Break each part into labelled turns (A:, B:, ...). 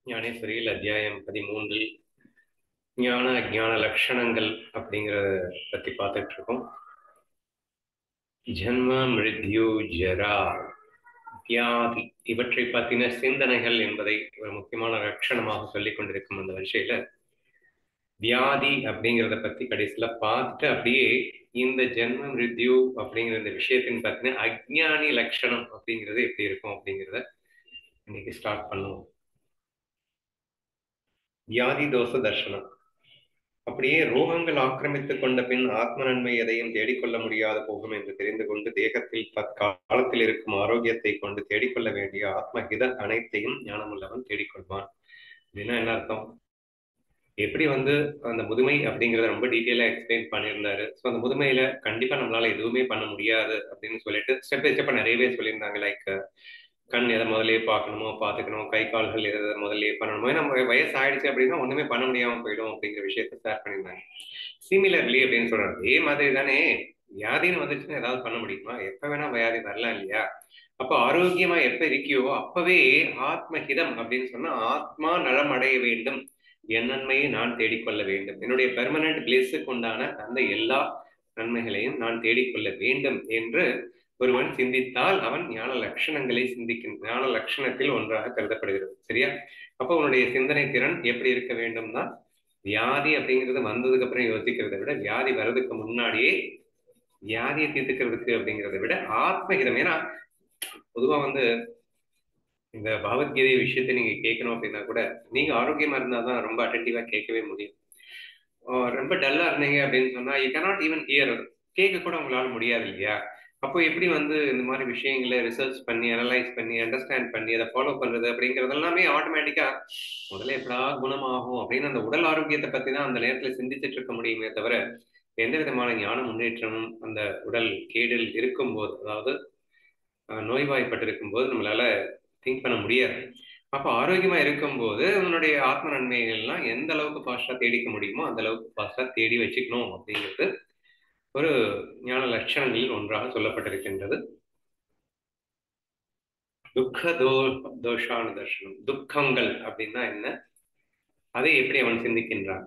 A: ஞானேஸ்வரியில் அத்தியாயம் பதிமூன்றில் ஞான அஜான லட்சணங்கள் அப்படிங்கிறத பத்தி பார்த்துட்டு இருக்கோம் ஜன்ம மிருத்யு ஜரா வியாதி இவற்றை பற்றின சிந்தனைகள் என்பதை ஒரு முக்கியமான லட்சணமாக சொல்லிக் கொண்டிருக்கும் அந்த வரிசையில வியாதி அப்படிங்கிறத பத்தி கடைசியில பார்த்துட்டு அப்படியே இந்த ஜென்ம மிருத்யு அப்படிங்கிற இந்த விஷயத்தின் பத்தின அஜ்ஞானி லட்சணம் அப்படிங்கிறது எப்படி இருக்கும் அப்படிங்கிறத இன்னைக்கு ஸ்டார்ட் பண்ணுவோம் வியாதி தோஷ தர்ஷனம் அப்படியே ரோகங்கள் ஆக்கிரமித்துக் கொண்ட பின் ஆத்ம நன்மை எதையும் தேடிக்கொள்ள முடியாது போகும் என்று தெரிந்து கொண்டு தேகத்தில் தற்காலத்தில் இருக்கும் ஆரோக்கியத்தை கொண்டு தேடிக்கொள்ள வேண்டிய ஆத்மஹித அனைத்தையும் ஞானமுள்ளவன் தேடிக்கொள்வான் அப்படின்னா என்ன அர்த்தம் எப்படி வந்து அந்த முதுமை அப்படிங்கிறத ரொம்ப டீட்டெயிலா எக்ஸ்பிளைன் பண்ணியிருந்தாரு ஸோ அந்த முதுமையில கண்டிப்பா நம்மளால எதுவுமே பண்ண முடியாது அப்படின்னு சொல்லிட்டு ஸ்டெப் பை ஸ்டெப்பா நிறையவே சொல்லியிருந்தாங்க லைக் கண் எதை முதல்லயே பார்க்கணுமோ பார்த்துக்கணும் கை கால்கள் எதை முதல்லயே பண்ணணுமோ நம்ம வயசு ஆயிடுச்சு அப்படின்னா ஒண்ணுமே பண்ண முடியாம போயிடும் அப்படிங்கிற விஷயத்த ஷேர் பண்ணியிருந்தாங்க சிமிலர்லி அப்படின்னு சொல்றாங்க அதே மாதிரி தானே வியாதின்னு வந்துச்சுன்னா ஏதாவது பண்ண முடியுமா எப்ப வேணா வியாதி வரலாம் இல்லையா அப்போ ஆரோக்கியமா எப்ப இருக்கியோ அப்பவே ஆத்மஹிதம் அப்படின்னு சொன்னா ஆத்மா நலம் அடைய வேண்டும் என் நன்மையை நான் தேடிக்கொள்ள வேண்டும் என்னுடைய பெர்மனன்ட் பிளேஸுக்கு உண்டான அந்த எல்லா நன்மைகளையும் நான் தேடிக்கொள்ள வேண்டும் என்று ஒருவன் சிந்தித்தால் அவன் ஞான லட்சணங்களை சிந்திக்கும் ஞான லட்சணத்தில் ஒன்றாக கருதப்படுகிறது சரியா அப்போ உன்னுடைய சிந்தனை திறன் எப்படி இருக்க வேண்டும்னா வியாதி அப்படிங்கிறது வந்ததுக்கு அப்புறம் யோசிக்கிறத விட வியாதி வர்றதுக்கு முன்னாடியே வியாதியை தீர்த்துக்கிறதுக்கு அப்படிங்கிறத விட ஆத்மகிதம் ஏன்னா பொதுவா வந்து இந்த பகவத்கீதை விஷயத்தை நீங்க கேட்கணும் அப்படின்னா கூட நீங்க ஆரோக்கியமா இருந்தாதான் ரொம்ப அட்டன்டிவா கேட்கவே முடியும் ரொம்ப டல்லா இருந்தீங்க அப்படின்னு சொன்னா யூ கேனாட் ஈவன் ஹியர் கேட்க கூட உங்களால முடியாது இல்லையா அப்போ எப்படி வந்து இந்த மாதிரி விஷயங்களை ரிசர்ச் பண்ணி அனலைஸ் பண்ணி அண்டர்ஸ்டாண்ட் பண்ணி அதை ஃபாலோ பண்றது அப்படிங்கிறது எல்லாமே ஆட்டோமேட்டிக்கா முதல்ல எப்படா குணமாகும் அப்படின்னு அந்த உடல் ஆரோக்கியத்தை பத்தி தான் அந்த நேரத்துல சிந்திச்சுட்டு இருக்க முடியுமே தவிர எந்த விதமான ஞான முன்னேற்றமும் அந்த உடல் கேடில் இருக்கும்போது அதாவது நோய்வாய்ப்பட்டிருக்கும் போது நம்மளால திங்க் பண்ண முடியாது அப்போ ஆரோக்கியமா இருக்கும்போது உன்னுடைய ஆத்ம நன்மைகள்லாம் எந்த அளவுக்கு ஃபாஸ்டா தேடிக்க முடியுமோ அந்த அளவுக்கு ஃபாஸ்டா தேடி வச்சுக்கணும் அப்படிங்கிறது ஒரு ஞான லட்சணங்களில் ஒன்றாக சொல்லப்பட்டிருக்கின்றது துக்க தோ தோஷான தர்ஷனம் துக்கங்கள் அப்படின்னா என்ன அதை எப்படி அவன் சிந்திக்கின்றான்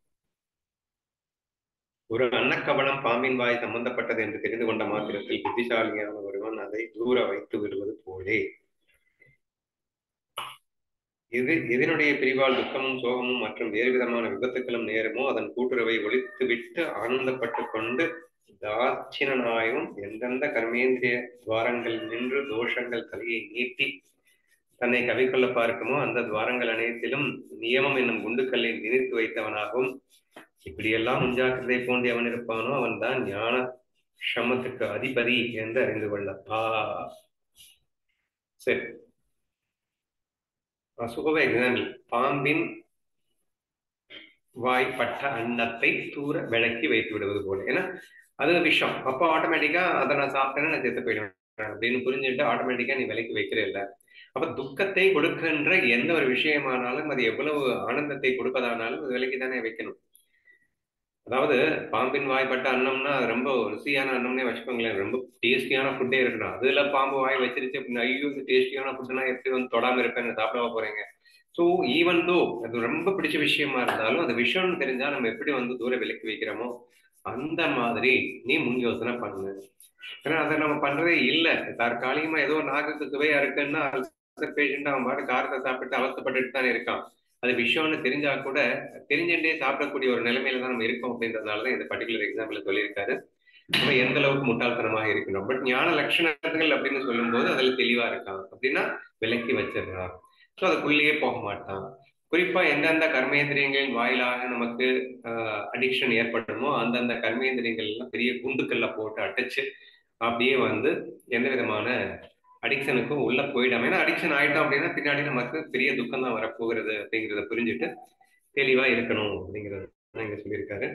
A: ஒரு அன்னக்கவளம் பாம்பின் வாய் சம்பந்தப்பட்டது என்று தெரிந்து கொண்ட மாத்திரத்தில் புத்திசாலியான ஒருவன் அதை தூர வைத்து விடுவது போலே இது இதனுடைய பிரிவால் துக்கமும் சோகமும் மற்றும் வேறு விதமான விபத்துக்களும் நேருமோ அதன் கூட்டுறவை ஒழித்து விட்டு ஆனந்தப்பட்டு கொண்டு தாட்சிணனாயும் எந்தெந்த கர்மேந்திரிய துவாரங்கள் நின்று தோஷங்கள் தலையை நீட்டி தன்னை கவிக்கொள்ள பார்க்குமோ அந்த துவாரங்கள் அனைத்திலும் நியமம் என்னும் குண்டுக்கல்லை நினைத்து வைத்தவனாகவும் இப்படியெல்லாம் முன்ஜாக்கிரதை போன்றி அவன் இருப்பானோ அவன் தான் ஞான சமத்துக்கு அதிபதி என்று அறிந்து கொள்ளப்பா சரி சுகவ எக்ஸாம்பிள் பாம்பின் வாய்ப்பட்ட அன்னத்தை தூர விளக்கி வைத்து விடுவது போல ஏன்னா அது விஷம் அப்போ ஆட்டோமேட்டிக்கா அதை நான் சாப்பிட்டேன்னா நான் செத்து போயிடுவேன் அப்படின்னு புரிஞ்சுட்டு ஆட்டோமேட்டிக்கா நீ விலைக்கு வைக்கிற இல்லை அப்ப துக்கத்தை கொடுக்கின்ற எந்த ஒரு விஷயமானாலும் அது எவ்வளவு ஆனந்தத்தை கொடுப்பதானாலும் அது விலைக்கு தானே வைக்கணும் அதாவது பாம்பின் வாய்ப்பட்ட அன்னம்னா அது ரொம்ப ருசியான அன்னம்னே வச்சுக்கோங்களேன் ரொம்ப டேஸ்டியான ஃபுட்டே இருக்கணும் அதுல பாம்பு வாய் வச்சிருச்சு அப்படின்னா ஐயோ இந்த டேஸ்டியான ஃபுட்னா எப்படி வந்து தொடாம இருப்பேன் சாப்பிடவா போறீங்க ஸோ ஈவன் தோ அது ரொம்ப பிடிச்ச விஷயமா இருந்தாலும் அது விஷயம்னு தெரிஞ்சா நம்ம எப்படி வந்து தூர விலக்கி வைக்கிறோமோ அந்த மாதிரி நீ முன் யோசனை பண்ணு ஏன்னா அதை நம்ம பண்றதே இல்லை தற்காலிகமா ஏதோ நாக்குக்கு சுவையா இருக்குன்னா பேஷண்ட் அவன் பாட்டு காரத்தை சாப்பிட்டு அவஸ்தப்பட்டுட்டு தான் இருக்கான் அது விஷயம்னு தெரிஞ்சா கூட தெரிஞ்சுட்டே சாப்பிடக்கூடிய ஒரு நிலைமையில தான் நம்ம இருக்கோம் அப்படின்றதுனால தான் இந்த பர்டிகுலர் எக்ஸாம்பிள் சொல்லியிருக்காரு நம்ம எந்த அளவுக்கு முட்டாள்தனமாக இருக்கணும் பட் ஞான லட்சணங்கள் அப்படின்னு சொல்லும்போது அதுல தெளிவா இருக்கான் அப்படின்னா விலக்கி வச்சிடுறான் ஸோ அதுக்குள்ளேயே போக மாட்டான் குறிப்பா எந்தெந்த கர்மேந்திரியங்களின் வாயிலாக நமக்கு அடிக்ஷன் ஏற்படுமோ அந்தந்த கர்மேந்திரியங்கள் எல்லாம் பெரிய குண்டுக்கல்ல போட்டு அடைச்சு அப்படியே வந்து எந்த விதமான அடிக்ஷனுக்கும் உள்ள போயிடாம ஏன்னா அடிக்ஷன் ஆயிட்டோம் அப்படின்னா பின்னாடி நமக்கு பெரிய துக்கம் தான் வரப்போகிறது அப்படிங்கிறத புரிஞ்சுட்டு தெளிவா இருக்கணும் அப்படிங்கிறது இங்க சொல்லியிருக்காரு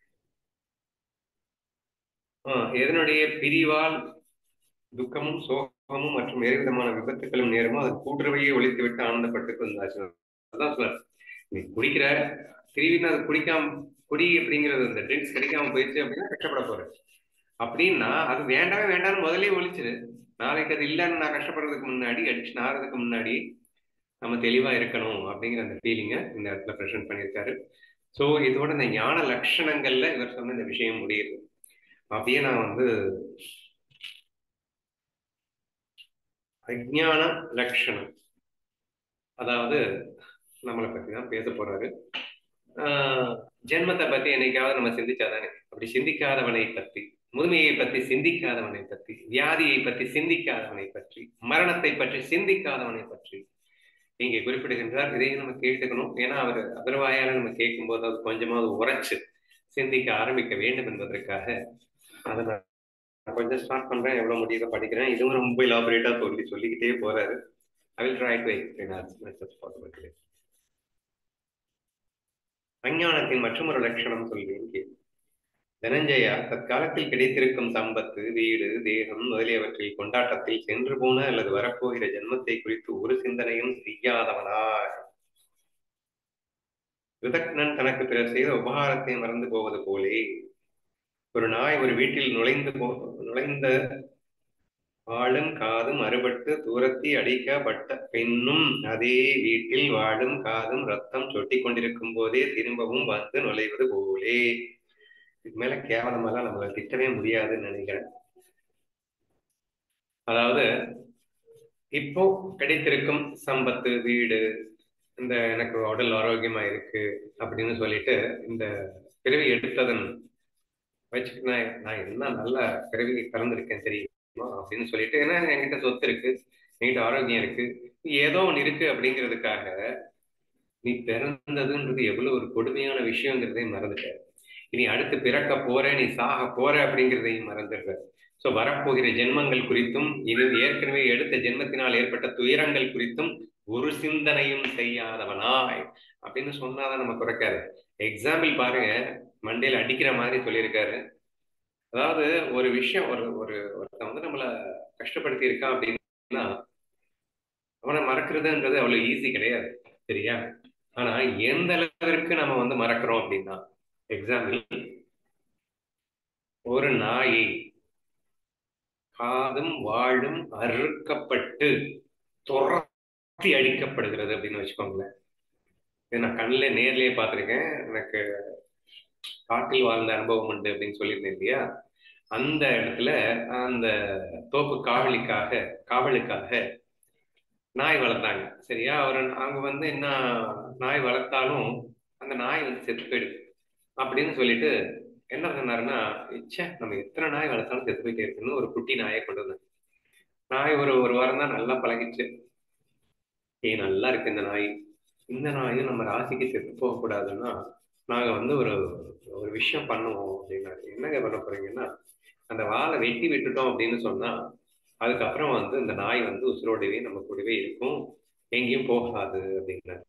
A: ஆஹ் எதனுடைய பிரிவால் துக்கமும் சோகமும் மற்றும் வேறு விதமான விபத்துக்களும் நேரமோ அது கூட்டுறவையே ஒழித்து விட்டு ஆனந்தப்பட்டு வந்தாச்சு அதான் சொல்ல நீ குடிக்கிற திருவினா அது குடிக்காம குடி அப்படிங்கிறது இந்த ட்ரிங்க்ஸ் கிடைக்காம போயிடுச்சு அப்படின்னா கஷ்டப்பட போற அப்படின்னா அது வேண்டாமே வேண்டாம்னு முதலே ஒழிச்சிரு நாளைக்கு அது இல்லைன்னு நான் கஷ்டப்படுறதுக்கு முன்னாடி அடிக்ஷன் ஆகிறதுக்கு முன்னாடி நம்ம தெளிவா இருக்கணும் அப்படிங்கிற அந்த ஃபீலிங்கை இந்த இடத்துல ப்ரெசென்ட் பண்ணியிருக்காரு ஸோ இதோட இந்த ஞான லட்சணங்கள்ல இவர் சொன்ன இந்த விஷயம் முடியுது அப்படியே நான் வந்து அஜ்ஞான லட்சணம் அதாவது நம்மளை பத்தி தான் பேச போறாரு ஆஹ் ஜென்மத்தை பத்தி என்னைக்காவது நம்ம சிந்திச்சாதானே அப்படி சிந்திக்காதவனை பற்றி முதுமையை பற்றி சிந்திக்காதவனை பற்றி வியாதியை பற்றி சிந்திக்காதவனை பற்றி மரணத்தை பற்றி சிந்திக்காதவனை பற்றி இங்கே குறிப்பிடுகின்றார் இதையும் நம்ம கேட்டுக்கணும் ஏன்னா அவர் அதர்வாயால நம்ம கேட்கும்போது அது கொஞ்சமாவது உரைச்சு சிந்திக்க ஆரம்பிக்க வேண்டும் என்பதற்காக அதை நான் கொஞ்சம் ஸ்டார்ட் பண்றேன் எவ்வளவு முடியுதோ படிக்கிறேன் இதுவும் ரொம்ப இலாபரேட்டா சொல்லி சொல்லிக்கிட்டே போறாரு I will try to explain as much as possible today. அஞ்ஞானத்தின் மற்றொரு லட்சணம் சொல்வேன் கேள் தனஞ்சயா தற்காலத்தில் கிடைத்திருக்கும் சம்பத்து வீடு தேகம் முதலியவற்றில் கொண்டாட்டத்தில் சென்று போன அல்லது வரப்போகிற ஜென்மத்தை குறித்து ஒரு சிந்தனையும் செய்யாதவனாய் விதக்னன் தனக்கு பிறர் செய்த உபகாரத்தை மறந்து போவது போலே ஒரு நாய் ஒரு வீட்டில் நுழைந்து போ நுழைந்த வாழும் காதும் அறுபட்டு தூரத்தி அடிக்கப்பட்ட பெண்ணும் அதே வீட்டில் வாழும் காதும் ரத்தம் சொட்டி கொண்டிருக்கும் போதே திரும்பவும் வந்து நுழைவது போலே இதுக்கு மேல கேவலமெல்லாம் நம்மள திட்டவே முடியாதுன்னு நினைக்கிறேன் அதாவது இப்போ கிடைத்திருக்கும் சம்பத்து வீடு இந்த எனக்கு உடல் ஆரோக்கியமா இருக்கு அப்படின்னு சொல்லிட்டு இந்த பிறவி எடுத்ததன் வச்சுட்டு நான் நான் என்ன நல்ல பிறவி பிறந்திருக்கேன் தெரியுமா அப்படின்னு சொல்லிட்டு ஏன்னா என்கிட்ட சொத்து இருக்கு என்கிட்ட ஆரோக்கியம் இருக்கு ஏதோ ஒன்று இருக்கு அப்படிங்கிறதுக்காக நீ பிறந்ததுன்றது எவ்வளவு ஒரு கொடுமையான விஷயங்கிறதை மறந்துட்ட இனி அடுத்து பிறக்க போற நீ சாக போற அப்படிங்கிறதையும் மறந்துடுற சோ வரப்போகிற ஜென்மங்கள் குறித்தும் இது ஏற்கனவே எடுத்த ஜென்மத்தினால் ஏற்பட்ட துயரங்கள் குறித்தும் ஒரு சிந்தனையும் செய்யாதவனாய் அப்படின்னு சொன்னாதான் நம்ம குறைக்காது எக்ஸாம்பிள் பாருங்க மண்டையில அடிக்கிற மாதிரி சொல்லியிருக்காரு அதாவது ஒரு விஷயம் ஒரு ஒரு ஒருத்தன் வந்து நம்மள கஷ்டப்படுத்தி இருக்கான் அப்படின்னா அவனை மறக்கிறதுன்றது அவ்வளவு ஈஸி கிடையாது சரியா ஆனா எந்த அளவிற்கு நம்ம வந்து மறக்கிறோம் அப்படின்னா எக்ஸாம்பிள் ஒரு நாயை காதும் வாழும் அறுக்கப்பட்டு துரத்தி அடிக்கப்படுகிறது அப்படின்னு வச்சுக்கோங்களேன் இது நான் கண்ணில் நேர்லயே பார்த்துருக்கேன் எனக்கு காட்டில் வாழ்ந்த அனுபவம் உண்டு அப்படின்னு சொல்லியிருந்தேன் இல்லையா அந்த இடத்துல அந்த தோப்பு காவலிக்காக காவலுக்காக நாய் வளர்த்தாங்க சரியா அவர் அவங்க வந்து என்ன நாய் வளர்த்தாலும் அந்த நாய் வந்து செத்து போயிடுது அப்படின்னு சொல்லிட்டு என்ன சொன்னாருன்னா ச்சே நம்ம எத்தனை நாய் வளர்த்தாலும் செத்து போயிட்டே இருக்குன்னு ஒரு குட்டி நாயை கொண்டு வந்தாங்க நாய் ஒரு ஒரு வாரம் தான் நல்லா பழகிச்சு ஏய் நல்லா இருக்கு இந்த நாய் இந்த நாயும் நம்ம ராசிக்கு செத்து போகக்கூடாதுன்னா நாங்க வந்து ஒரு ஒரு விஷயம் பண்ணுவோம் அப்படின்னாரு என்னங்க பண்ண போறீங்கன்னா அந்த வாழை வெட்டி விட்டுட்டோம் அப்படின்னு சொன்னா அதுக்கப்புறம் வந்து இந்த நாய் வந்து உசுரோடவே நம்ம கூடவே இருக்கும் எங்கேயும் போகாது அப்படின்னாரு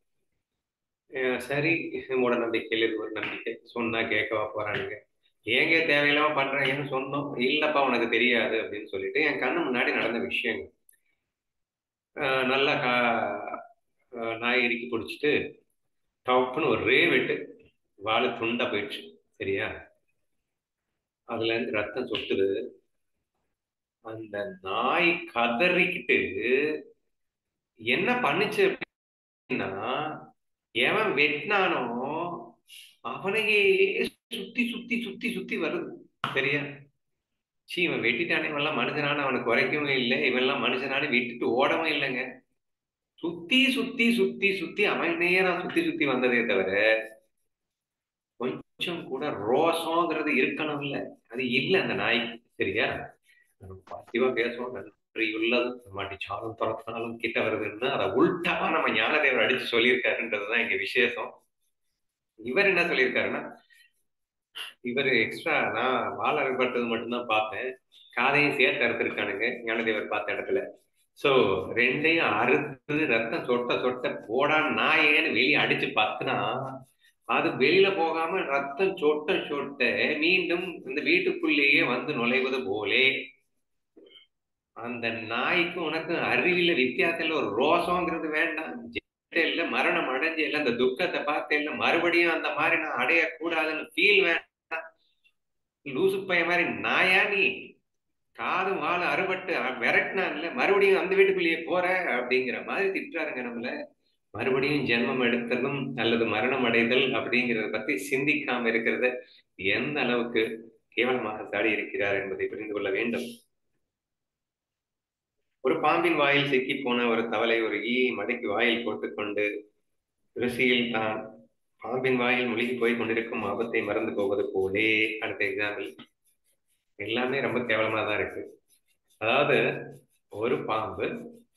A: சரி மூட நம்பிக்கையில் இது ஒரு நம்பிக்கை சொன்னா கேட்கவா போறானுங்க ஏங்க தேவையில்லாம பண்றாங்கன்னு சொன்னோம் இல்லப்பா உனக்கு தெரியாது அப்படின்னு சொல்லிட்டு என் கண்ணு முன்னாடி நடந்த விஷயங்கள் நல்லா கா நாய் இறுக்கி பிடிச்சிட்டு டப்புன்னு ஒரே வெட்டு வாழை துண்டா போயிடுச்சு சரியா அதுல இருந்து ரத்தம் சொட்டுது அந்த நாய் கதறிக்கிட்டு என்ன பண்ணுச்சு அப்படின்னா எவன் வெட்டினானோ அவனையே சுத்தி சுத்தி சுத்தி சுத்தி வருது சரியா சி இவன் வெட்டிட்டானே இவன்லாம் மனுஷனான அவனுக்கு குறைக்கவும் இல்லை இவன்லாம் மனுஷனானு விட்டுட்டு ஓடவும் இல்லைங்க சுத்தி சுத்தி சுத்தி சுத்தி அவன் நேரா சுத்தி சுத்தி வந்ததே தவிர கொஞ்சம் கூட ரோசங்கிறது இருக்கணும் இல்ல அது இல்லை அந்த நாய் சரியா பாசிட்டிவா பேசுவோம் நன்றி உள்ளது மாட்டிச்சாலும் துரத்தினாலும் கிட்ட வருதுன்னு அதை உள்டாவா நம்ம ஞானதேவர் அடிச்சு சொல்லியிருக்காருன்றதுதான் இங்க விசேஷம் இவர் என்ன சொல்லியிருக்காருன்னா இவர் எக்ஸ்ட்ரா நான் வாழ அறுபட்டது மட்டும்தான் பார்த்தேன் காதையும் சேர்த்து அறுத்திருக்கானுங்க ஞானதேவர் பார்த்த இடத்துல சோ ரெண்டையும் அறுத்து ரத்தம் சொட்ட சொட்ட போடா நாயேன்னு வெளியே அடிச்சு பார்த்துனா அது வெளியில போகாம ரத்தம் சொட்ட சொட்ட மீண்டும் இந்த வீட்டுக்குள்ளேயே வந்து நுழைவது போலே அந்த நாய்க்கு உனக்கு அறிவில வித்தியாசம் இல்லை ஒரு ரோசங்கிறது வேண்டாம் இல்ல மரணம் அடைஞ்சு இல்ல அந்த துக்கத்தை பார்த்து இல்ல மறுபடியும் அந்த மாதிரி நான் அடையக்கூடாதுன்னு ஃபீல் வேண்டாம் லூசு பைய மாதிரி நாயா நீ காது வாழ அறுபட்டு விரட்டினான்ல மறுபடியும் அந்த வீட்டுக்குள்ளேயே போற அப்படிங்கிற மாதிரி திட்டுறாருங்க நம்மள மறுபடியும் ஜென்மம் எடுத்ததும் அல்லது மரணம் அடைதல் அப்படிங்கிறத பத்தி சிந்திக்காம இருக்கிறத எந்த அளவுக்கு கேவலமாக சாடி இருக்கிறார் என்பதை புரிந்து கொள்ள வேண்டும் ஒரு பாம்பின் வாயில் சிக்கி போன ஒரு தவளை ஒரு ஈயை மடக்கி வாயில் போட்டுக்கொண்டு ருசியில் தான் பாம்பின் வாயில் முழுகி போய் கொண்டிருக்கும் ஆபத்தை மறந்து போவது போலே அடுத்த எக்ஸாம்பிள் எல்லாமே ரொம்ப கேவலமா தான் இருக்கு அதாவது ஒரு பாம்பு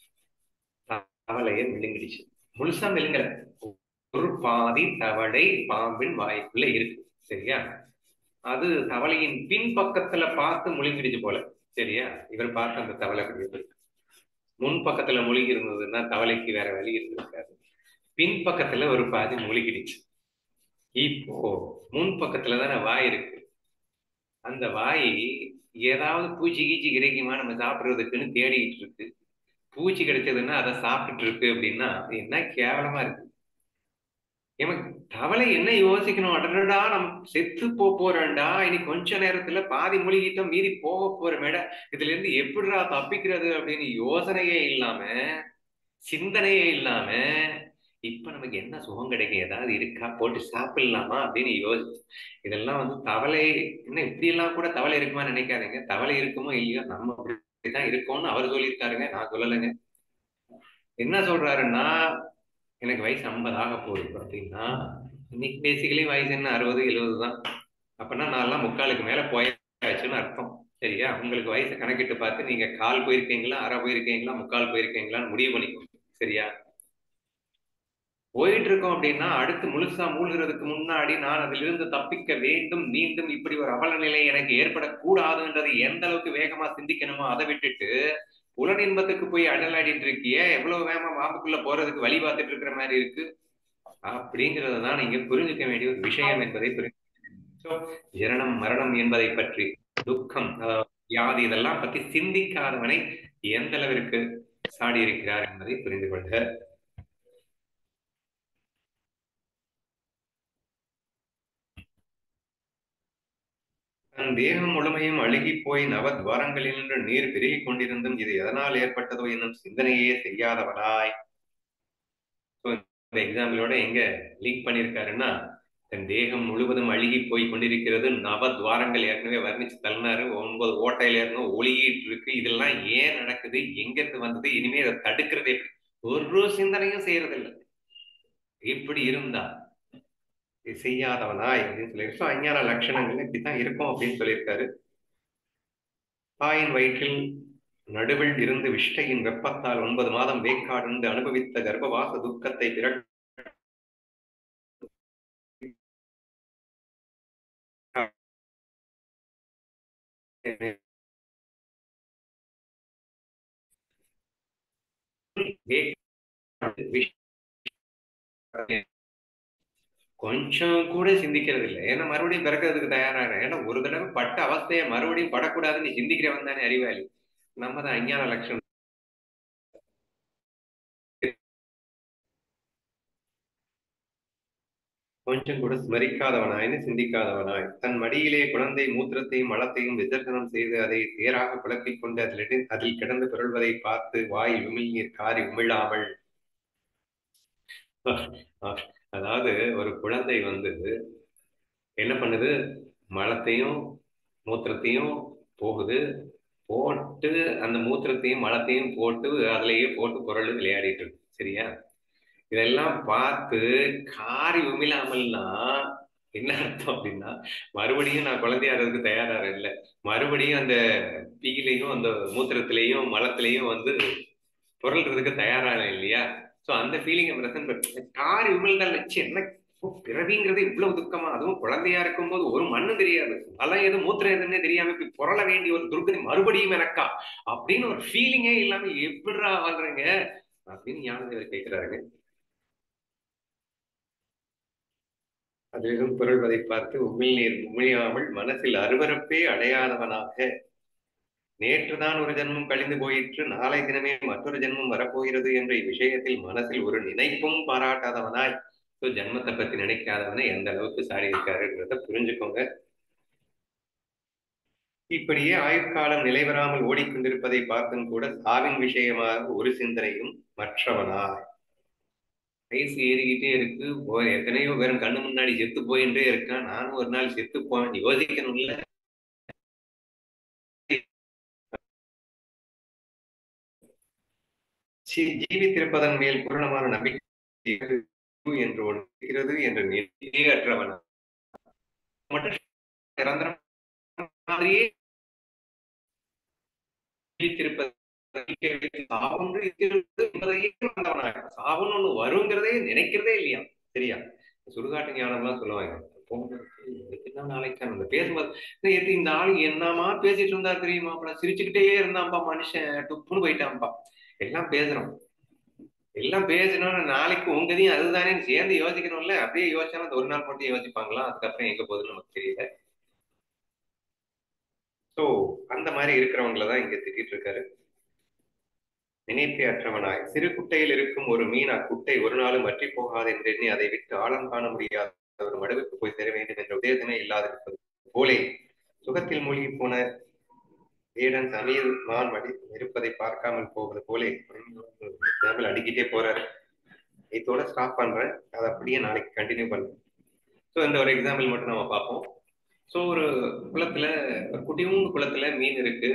A: தவளையை விழுங்கிடுச்சு முழுசா விழுங்கல ஒரு பாதி தவளை பாம்பின் வாய்க்குள்ள இருக்கு சரியா அது தவளையின் பின் பக்கத்துல பார்த்து முழுங்கிடுச்சு போல சரியா இவர் பார்த்து அந்த தவளை இருக்கு முன் பக்கத்துல முழுகி இருந்ததுன்னா தவளைக்கு வேற வழி இருந்திருக்காது பின் பக்கத்துல ஒரு பாதி முழுகிடுச்சு இப்போ முன் பக்கத்துல தானே வாய் இருக்கு அந்த வாய் ஏதாவது பூச்சி கீச்சி கிடைக்குமா நம்ம சாப்பிடுறதுக்குன்னு தேடிட்டு இருக்கு பூச்சி கிடைச்சதுன்னா அதை சாப்பிட்டுட்டு இருக்கு அப்படின்னா என்ன கேவலமா இருக்கு எனக்கு தவளை என்ன யோசிக்கணும் அடடா நம்ம செத்து போ போறேன்டா இனி கொஞ்ச நேரத்துல பாதி மூழ்கிட்டோம் மீறி போக போறமேட இதுல இருந்து எப்படிடா தப்பிக்கிறது அப்படின்னு யோசனையே இல்லாம சிந்தனையே இல்லாம இப்ப நமக்கு என்ன சுகம் கிடைக்கும் ஏதாவது இருக்கா போட்டு சாப்பிடலாமா அப்படின்னு யோசிச்சு இதெல்லாம் வந்து தவளை என்ன இப்படி எல்லாம் கூட தவளை இருக்குமான்னு நினைக்காதீங்க தவளை இருக்குமோ இல்லையோ நம்ம அப்படிதான் இருக்கோம்னு அவர் சொல்லியிருக்காருங்க நான் சொல்லலைங்க என்ன சொல்றாருன்னா எனக்கு வயசு ஐம்பது ஆக போகுது அப்படின்னா இன்னைக்கு பேசிக்கலி வயசு என்ன அறுபது எழுபது தான் அப்படின்னா நான்லாம் முக்காலுக்கு மேல போயாச்சுன்னு அர்த்தம் சரியா உங்களுக்கு வயசை கணக்கிட்டு பார்த்து நீங்க கால் போயிருக்கீங்களா அரை போயிருக்கீங்களா முக்கால் போயிருக்கீங்களான்னு முடிவு பண்ணிக்கோங்க சரியா போயிட்டு இருக்கோம் அப்படின்னா அடுத்து முழுசா மூழ்கிறதுக்கு முன்னாடி நான் அதிலிருந்து தப்பிக்க வேண்டும் மீண்டும் இப்படி ஒரு அவல நிலை எனக்கு ஏற்படக்கூடாதுன்றது எந்த அளவுக்கு வேகமா சிந்திக்கணுமோ அதை விட்டுட்டு புலன் இன்பத்துக்கு போய் அடலாடிட்டு இருக்கிய எவ்வளவு வேகமா மாம்புக்குள்ள போறதுக்கு வழி பார்த்துட்டு இருக்கிற மாதிரி இருக்கு அப்படிங்கறதுதான் நீங்க புரிஞ்சுக்க வேண்டிய ஒரு விஷயம் என்பதை புரிஞ்சு ஜனனம் மரணம் என்பதை பற்றி துக்கம் வியாதி இதெல்லாம் பத்தி சிந்திக்காதவனை எந்த அளவிற்கு சாடி இருக்கிறார் என்பதை புரிந்து கொள்க தன் தேகம் முழுமையும் அழுகி போய் நவ துவாரங்களில் நீர் பெருகி கொண்டிருந்தும் இது எதனால் ஏற்பட்டதோ என்னும் சிந்தனையே செய்யாதவனாய் இந்த எக்ஸாம்பிளோட எங்க லிங்க் பண்ணியிருக்காருன்னா தன் தேகம் முழுவதும் அழுகி போய் கொண்டிருக்கிறது நவ துவாரங்கள் ஏற்கனவே வர்ணிச்சு தள்ளினாரு ஒன்பது ஓட்டையில இருந்தும் ஒளியிட்டு இருக்கு இதெல்லாம் ஏன் நடக்குது எங்க இருந்து வந்தது இனிமே அதை தடுக்கிறது எப்படி ஒரு சிந்தனையும் செய்யறதில்லை இப்படி இருந்தா செய்யாதவனாய் அப்படின்னு சொல்லியிருக்கோம் அஞ்ஞான லட்சணங்கள் இப்படித்தான் இருக்கும் அப்படின்னு சொல்லியிருக்காரு தாயின் வயிற்றில் நடுவில் இருந்து விஷ்டையின் வெப்பத்தால் ஒன்பது மாதம் வேக்காடுந்து அனுபவித்த கர்ப்பவாச துக்கத்தை விரட் கொஞ்சம் கூட சிந்திக்கிறது இல்லை ஏன்னா மறுபடியும் பிறக்கிறதுக்கு தயாராக ஏன்னா ஒரு தடவை பட்ட அவஸ்தையை மறுபடியும் படக்கூடாதுன்னு சிந்திக்கிறவன் தானே அறிவாளி நம்ம தான் அஞ்ஞான லட்சணம் கொஞ்சம் கூட ஸ்மரிக்காதவனாய்னு சிந்திக்காதவனாய் தன் மடியிலே குழந்தை மூத்திரத்தையும் மலத்தையும் விசர்ஜனம் செய்து அதை தேராக குழப்பிக் கொண்டு அதில் அதில் கிடந்து பிறழ்வதை பார்த்து வாயில் உமிழ்நீர் காரி உமிழாமல் அதாவது ஒரு குழந்தை வந்து என்ன பண்ணுது மலத்தையும் மூத்திரத்தையும் போகுது போட்டு அந்த மூத்திரத்தையும் மலத்தையும் போட்டு அதுலயே போட்டு குரல் விளையாடிட்டு இருக்கு சரியா இதெல்லாம் பார்த்து காரி உமிழாமல்னா என்ன அர்த்தம் அப்படின்னா மறுபடியும் நான் குழந்தையாடுறதுக்கு தயாராக இல்லை மறுபடியும் அந்த பீலையும் அந்த மூத்திரத்திலையும் மலத்திலையும் வந்து புரள்றதுக்கு தயாராக இல்லையா ஸோ அந்த ஃபீலிங்கை பிரசன்ட் காரி உமிழ்ந்தால் வச்சு என்ன பிறவிங்கிறது இவ்வளவு துக்கமா அதுவும் குழந்தையா இருக்கும்போது ஒரு மண்ணு தெரியாது மலம் எது மூத்திரம் எதுன்னே தெரியாம இப்படி புரள வேண்டிய ஒரு துர்கதி மறுபடியும் எனக்கா அப்படின்னு ஒரு ஃபீலிங்கே இல்லாம எப்படிடா வாழ்றீங்க அப்படின்னு ஞானதேவர் கேட்கிறாருங்க அதிலும் புரள்வதை பார்த்து உமிழ்நீர் உமிழியாமல் மனசில் அருவறுப்பே அடையாதவனாக நேற்றுதான் ஒரு ஜென்மம் கழிந்து போயிற்று நாளை தினமே மற்றொரு ஜென்மம் வரப்போகிறது என்ற இவ்விஷயத்தில் மனசில் ஒரு நினைப்பும் பாராட்டாதவனாய் ஜென்மத்தை பத்தி நினைக்காதவனை எந்த அளவுக்கு சாடி இருக்காருன்றத புரிஞ்சுக்கோங்க இப்படியே ஆயுட்காலம் நிலைவராமல் ஓடிக்கொண்டிருப்பதை பார்த்தும் கூட சாவின் விஷயமாக ஒரு சிந்தனையும் மற்றவனாய் வயசு ஏறிக்கிட்டே இருக்கு போ- எத்தனையோ பேரும் கண்ணு முன்னாடி செத்து போயிட்டே இருக்கான் நானும் ஒரு நாள் செத்து போவேன் யோசிக்கணும்ல ஜீ- ஜீவித்திருப்பதன் மேல் பூரணமான நம்பிக்கை என்று ஒன்று இருக்கிறது என்று நிலையே அற்றவன் மட்டும் நிரந்தரம் மாதிரியே ஜீவித்திருப்பது சாவொன்று இருக்கிறது என்பதையே மறந்தவனாக. சாவுன்னு ஒண்ணு வருங்கிறதே நினைக்கிறதே இல்லையா சரியா சுடுகாட்டு ஞானம்லாம் சொல்லுவாங்க போங்களுக்கு எதுனா நாளைக்கு அந்த பேசும்போது "இந்த எது இந்த ஆளு என்னமா பேசிட்டு இருந்தா தெரியுமா அப்புறம் சிரிச்சுக்கிட்டே இருந்தான்பா மனுஷன் டுப்புன்னு போயிட்டான்பா எல்லாம் பேசுறோம் எல்லாம் பேசணும்னு நாளைக்கு உங்கதையும் அதுதானே சேர்ந்து யோசிக்கணும்ல அப்படியே யோசிச்சாலும் அந்த ஒரு நாள் மட்டும் யோசிப்பாங்களா அதுக்கப்புறம் எங்க போகுதுன்னு நமக்கு தெரியல சோ அந்த மாதிரி இருக்கிறவங்கள தான் இங்க திட்டிட்டு இருக்காரு நினைப்பே அற்றவனாய் சிறு குட்டையில் இருக்கும் ஒரு மீன் அக்குட்டை ஒரு நாளும் வற்றி போகாது என்று எண்ணி அதை விட்டு ஆழம் காண முடியாத ஒரு மடுவுக்கு போய் சேர வேண்டும் என்ற உதயமே இல்லாதிருப்பது போலே சுகத்தில் மூழ்கி போன வேடன் சமீர் மான் மடி இருப்பதை பார்க்காமல் போவது போலே எக்ஸாம்பிள் அடிக்கிட்டே போறாரு இதோட ஸ்டாப் பண்றேன் அதை அப்படியே நாளைக்கு கண்டினியூ பண்றேன் ஸோ இந்த ஒரு எக்ஸாம்பிள் மட்டும் நம்ம பார்ப்போம் ஸோ ஒரு குளத்துல ஒரு குட்டியூண்டு குளத்துல மீன் இருக்கு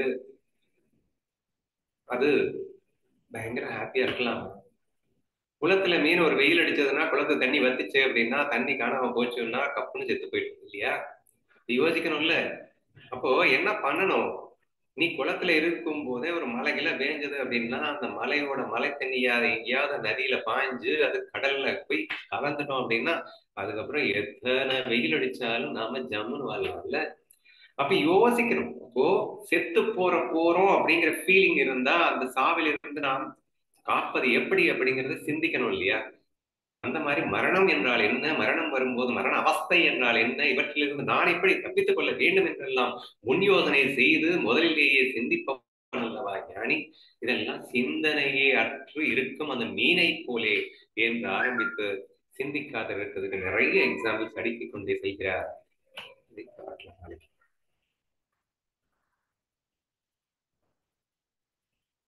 A: அது பயங்கர ஹாப்பியா இருக்கலாம் குளத்துல மீன் ஒரு வெயில் அடிச்சதுன்னா குளத்து தண்ணி வத்துச்சு அப்படின்னா தண்ணி காணாம போச்சுன்னா கப்புன்னு செத்து போயிட்டு இல்லையா இது யோசிக்கணும்ல அப்போ என்ன பண்ணணும் நீ குளத்துல இருக்கும் போதே ஒரு மலையில வேஞ்சது அப்படின்னா அந்த மலையோட மலை தண்ணியாத எங்கேயாவது நதியில பாய்ஞ்சு அது கடல்ல போய் கலந்துட்டோம் அப்படின்னா அதுக்கப்புறம் எத்தனை வெயில் அடிச்சாலும் நாம ஜம்முன்னு வாழலாம்ல அப்ப யோசிக்கணும் அப்போ செத்து போற போறோம் அப்படிங்கிற ஃபீலிங் இருந்தா அந்த சாவில் இருந்து நாம் காப்பது எப்படி அப்படிங்கறத சிந்திக்கணும் இல்லையா அந்த மாதிரி மரணம் என்றால் என்ன மரணம் வரும்போது மரண அவஸ்தை என்றால் என்ன இவற்றிலிருந்து நான் எப்படி தப்பித்துக் கொள்ள வேண்டும் என்றெல்லாம் முன் யோசனை செய்து முதலிலேயே சிந்திப்பவன் அல்லவா ஞானி இதெல்லாம் சிந்தனையே அற்று இருக்கும் அந்த மீனை போலே என்று ஆரம்பித்து சிந்திக்காத இருக்கிறதுக்கு நிறைய எக்ஸாம்பிள்ஸ் அடுக்கிக் கொண்டே செல்கிறார் இதை பார்க்கலாம் நாளைக்கு